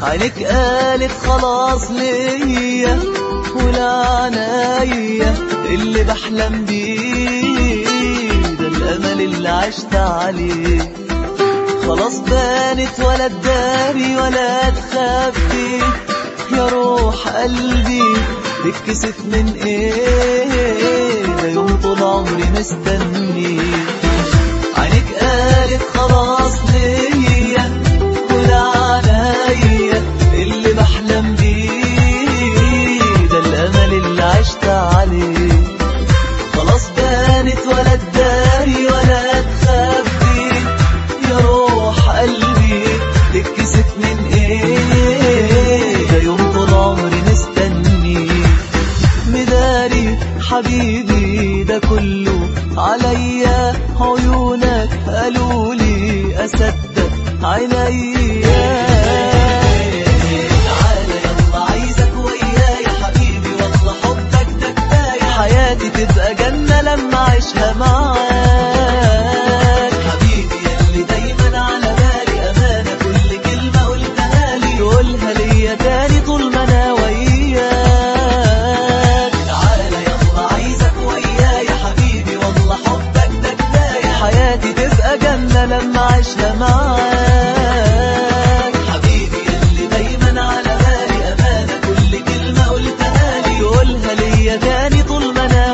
عينك قالت خلاص ليا والعناية اللي بحلم بيه ده الأمل اللي عشت عليه خلاص بانت ولا تداري ولا تخبي يا روح قلبي تتكسف من ايه ده يوم طول عمري مستني عينك قالت خلاص ليا ولا عنايا اللي بحلم بيه ده الامل اللي عشت عليه خلاص بانت ولا تداري ولا تخبي يا روح قلبي تتكسف من ايه ده يوم طول عمري مستني مداري حبيبي ده كله عليا عيونك قالوا لي اصدق عينيا تعالى يلا عايزك وياي يا حبيبي والله حبك ده كفايه حياتي تبقى جنه لما اعيشها معاك حبيبي يلي دايما على بالي امانه كل كلمه قلتها لي تقولها ليا تاني طول ما انا وياك تعالى يلا عايزك وياي يا حبيبي والله حبك ده كفايه حياتي تبقى جنه لما اعيشها معاك حبيبي يلي دايما على بالي امانه كل كلمه قلتها لي تقولها ليا تاني طول ما انا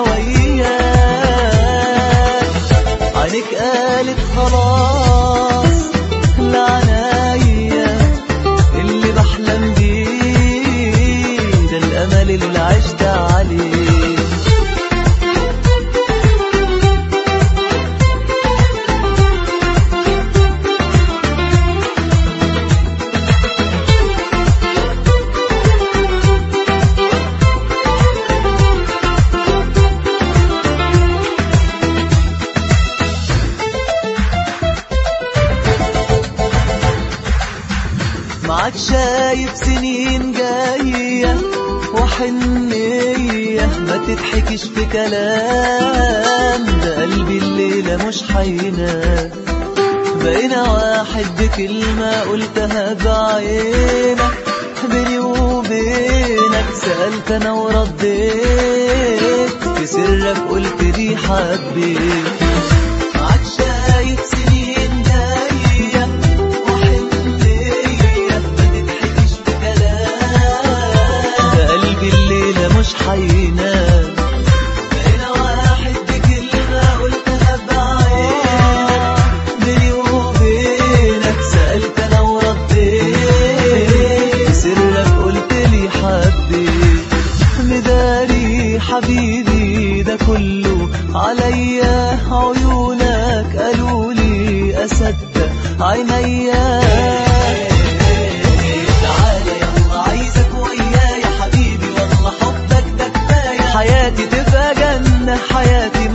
وياك عينك قالت خلاص لعنايا اللي بحلم بيه ده الامل اللي عشت عليه معاك شايف سنين جاية وحنية ما تضحكش في كلام ده قلبي الليلة مش حينام بقينا واحد بكلمة قلتها بعينك بيني وبينك سألت أنا ورديت في سرك قلت لي حبيت معاك شايف سنين جاية وحنية ما تضحكش في كلام ده قلبي الليلة مش حينام بقينا واحد بكلمة قلتها بعينك بيني وبينك سألت أنا ورديت سرك قلت لي حبيت مداري حبيبي ده كله عليا عيونك قالوا لي أصدق عينيا تعالى يلا عايزك وياي يا حبيبي والله حبك ده كفايه حياتي تبقى جنة حياتي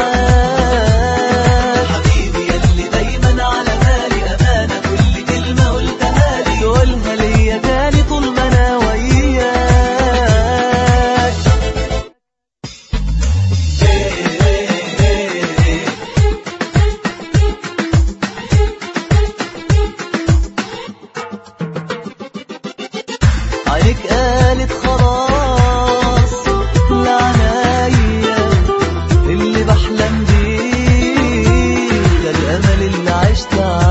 معاك حبيبي يلي دايما على بالي أمانة كل كلمة قلتها لي تقولها ليا تاني طول ما أنا وياك عينك قالت خلاص لعنايا اللي بحلم بيه ده الامل اللي عشت